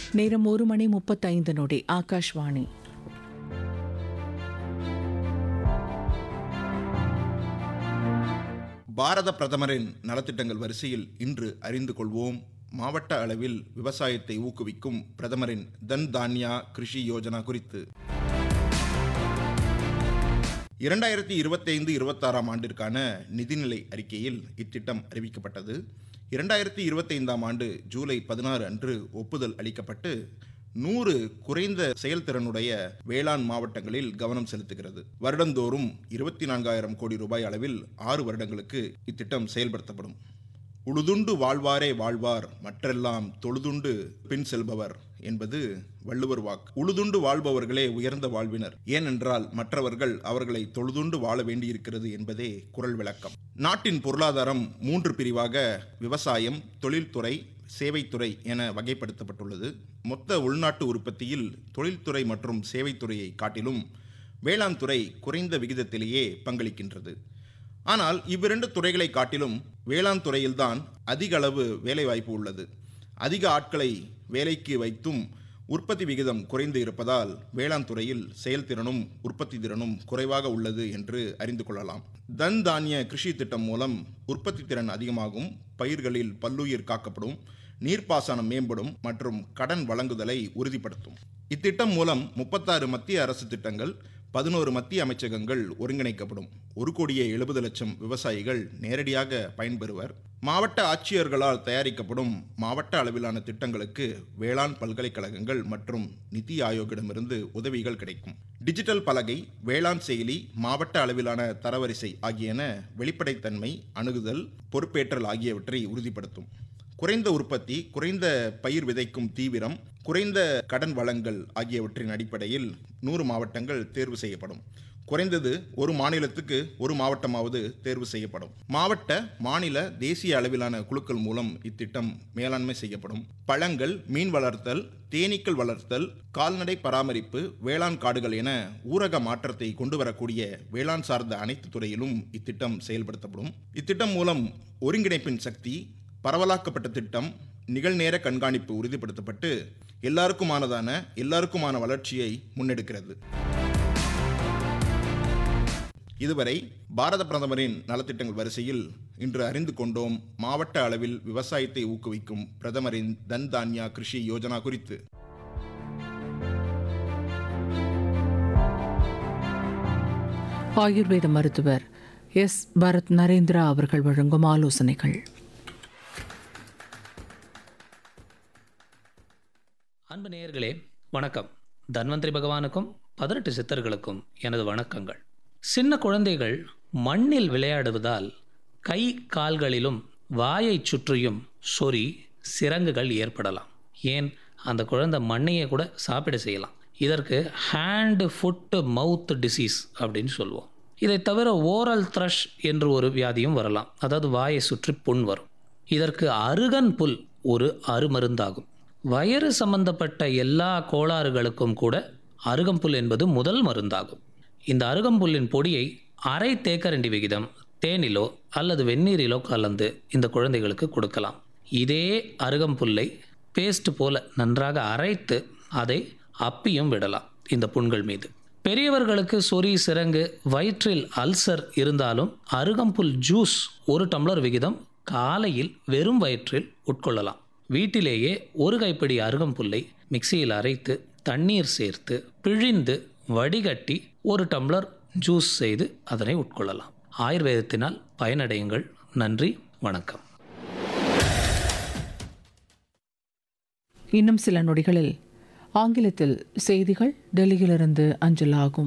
நேரம் ஒரு மணி முப்பத்தைந்து நொடி ஆகாஷ்வாணி பாரத பிரதமரின் நலத்திட்டங்கள் வரிசையில் இன்று அறிந்து கொள்வோம் மாவட்ட அளவில் விவசாயத்தை ஊக்குவிக்கும் பிரதமரின் தன் தான்யா கிருஷி யோஜனா குறித்து இரண்டாயிரத்தி இருபத்தைந்து இருபத்தாறாம் ஆண்டிற்கான நிதிநிலை அறிக்கையில் இத்திட்டம் அறிவிக்கப்பட்டது இரண்டாயிரத்தி இருபத்தைந்தாம் ஆண்டு ஜூலை பதினாறு அன்று ஒப்புதல் அளிக்கப்பட்டு நூறு குறைந்த செயல்திறனுடைய வேளாண் மாவட்டங்களில் கவனம் செலுத்துகிறது வருடந்தோறும் இருபத்தி நான்காயிரம் கோடி ரூபாய் அளவில் ஆறு வருடங்களுக்கு இத்திட்டம் செயல்படுத்தப்படும் உழுதுண்டு வாழ்வாரே வாழ்வார் மற்றெல்லாம் தொழுதுண்டு பின் செல்பவர் என்பது வள்ளுவர் வாக்கு உழுதுண்டு வாழ்பவர்களே உயர்ந்த வாழ்வினர் ஏனென்றால் மற்றவர்கள் அவர்களை தொழுதுண்டு வாழ வேண்டியிருக்கிறது என்பதே குரல் விளக்கம் நாட்டின் பொருளாதாரம் மூன்று பிரிவாக விவசாயம் தொழில்துறை சேவைத்துறை என வகைப்படுத்தப்பட்டுள்ளது மொத்த உள்நாட்டு உற்பத்தியில் தொழில்துறை மற்றும் சேவைத்துறையை காட்டிலும் வேளாண் துறை குறைந்த விகிதத்திலேயே பங்களிக்கின்றது ஆனால் இவ்விரண்டு துறைகளை காட்டிலும் வேளாண் துறையில்தான் அதிக அளவு வேலைவாய்ப்பு உள்ளது அதிக ஆட்களை வேலைக்கு வைத்தும் உற்பத்தி விகிதம் குறைந்து இருப்பதால் வேளாண் துறையில் செயல்திறனும் உற்பத்தி திறனும் குறைவாக உள்ளது என்று அறிந்து கொள்ளலாம் தன் தானிய கிருஷி திட்டம் மூலம் உற்பத்தி திறன் அதிகமாகும் பயிர்களில் பல்லுயிர் காக்கப்படும் நீர்ப்பாசனம் மேம்படும் மற்றும் கடன் வழங்குதலை உறுதிப்படுத்தும் இத்திட்டம் மூலம் முப்பத்தாறு மத்திய அரசு திட்டங்கள் பதினோரு மத்திய அமைச்சகங்கள் ஒருங்கிணைக்கப்படும் ஒரு கோடியே எழுபது லட்சம் விவசாயிகள் நேரடியாக பயன்பெறுவர் மாவட்ட ஆட்சியர்களால் தயாரிக்கப்படும் மாவட்ட அளவிலான திட்டங்களுக்கு வேளாண் பல்கலைக்கழகங்கள் மற்றும் நிதி ஆயோக்கிடமிருந்து உதவிகள் கிடைக்கும் டிஜிட்டல் பலகை வேளாண் செயலி மாவட்ட அளவிலான தரவரிசை ஆகியன வெளிப்படைத்தன்மை அணுகுதல் பொறுப்பேற்றல் ஆகியவற்றை உறுதிப்படுத்தும் குறைந்த உற்பத்தி குறைந்த பயிர் விதைக்கும் தீவிரம் குறைந்த கடன் வளங்கள் ஆகியவற்றின் அடிப்படையில் நூறு மாவட்டங்கள் தேர்வு செய்யப்படும் குறைந்தது ஒரு மாநிலத்துக்கு ஒரு மாவட்டமாவது தேர்வு செய்யப்படும் மாவட்ட மாநில தேசிய அளவிலான குழுக்கள் மூலம் இத்திட்டம் மேலாண்மை செய்யப்படும் பழங்கள் மீன் வளர்த்தல் தேனீக்கள் வளர்த்தல் கால்நடை பராமரிப்பு வேளாண் காடுகள் என ஊரக மாற்றத்தை கொண்டு வரக்கூடிய வேளாண் சார்ந்த அனைத்து துறையிலும் இத்திட்டம் செயல்படுத்தப்படும் இத்திட்டம் மூலம் ஒருங்கிணைப்பின் சக்தி பரவலாக்கப்பட்ட திட்டம் நிகழ்நேர கண்காணிப்பு உறுதிப்படுத்தப்பட்டு எல்லாருக்குமானதான எல்லாருக்குமான வளர்ச்சியை முன்னெடுக்கிறது இதுவரை பாரத பிரதமரின் நலத்திட்டங்கள் வரிசையில் இன்று அறிந்து கொண்டோம் மாவட்ட அளவில் விவசாயத்தை ஊக்குவிக்கும் பிரதமரின் தன் தான்யா கிருஷி யோஜனா குறித்து ஆயுர்வேத மருத்துவர் எஸ் பரத் நரேந்திரா அவர்கள் வழங்கும் ஆலோசனைகள் அன்பு நேயர்களே வணக்கம் தன்வந்திரி பகவானுக்கும் பதினெட்டு சித்தர்களுக்கும் எனது வணக்கங்கள் சின்ன குழந்தைகள் மண்ணில் விளையாடுவதால் கை கால்களிலும் வாயைச் சுற்றியும் சொறி சிரங்குகள் ஏற்படலாம் ஏன் அந்த குழந்தை மண்ணையே கூட சாப்பிட செய்யலாம் இதற்கு ஹேண்டு ஃபுட்டு மவுத் டிசீஸ் அப்படின்னு சொல்லுவோம் இதை தவிர ஓரல் த்ரஷ் என்று ஒரு வியாதியும் வரலாம் அதாவது வாயை சுற்றி புண் வரும் இதற்கு அருகன் புல் ஒரு அருமருந்தாகும் வயிறு சம்பந்தப்பட்ட எல்லா கோளாறுகளுக்கும் கூட அருகம்புல் என்பது முதல் மருந்தாகும் இந்த அருகம்புல்லின் பொடியை அரை தேக்கரண்டி விகிதம் தேனிலோ அல்லது வெந்நீரிலோ கலந்து இந்த குழந்தைகளுக்கு கொடுக்கலாம் இதே அருகம்புல்லை பேஸ்ட் போல நன்றாக அரைத்து அதை அப்பியும் விடலாம் இந்த புண்கள் மீது பெரியவர்களுக்கு சொறி சிரங்கு வயிற்றில் அல்சர் இருந்தாலும் அருகம்புல் ஜூஸ் ஒரு டம்ளர் விகிதம் காலையில் வெறும் வயிற்றில் உட்கொள்ளலாம் வீட்டிலேயே ஒரு கைப்பிடி அருகம்புல்லை மிக்சியில் அரைத்து தண்ணீர் சேர்த்து பிழிந்து வடிகட்டி ஒரு டம்ளர் ஜூஸ் செய்து அதனை உட்கொள்ளலாம் ஆயுர்வேதத்தினால் பயனடையுங்கள் நன்றி வணக்கம் இன்னும் சில நொடிகளில் ஆங்கிலத்தில் செய்திகள் டெல்லியிலிருந்து அஞ்சலாகும்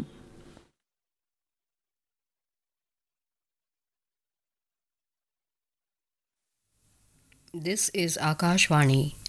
This is Akashvani,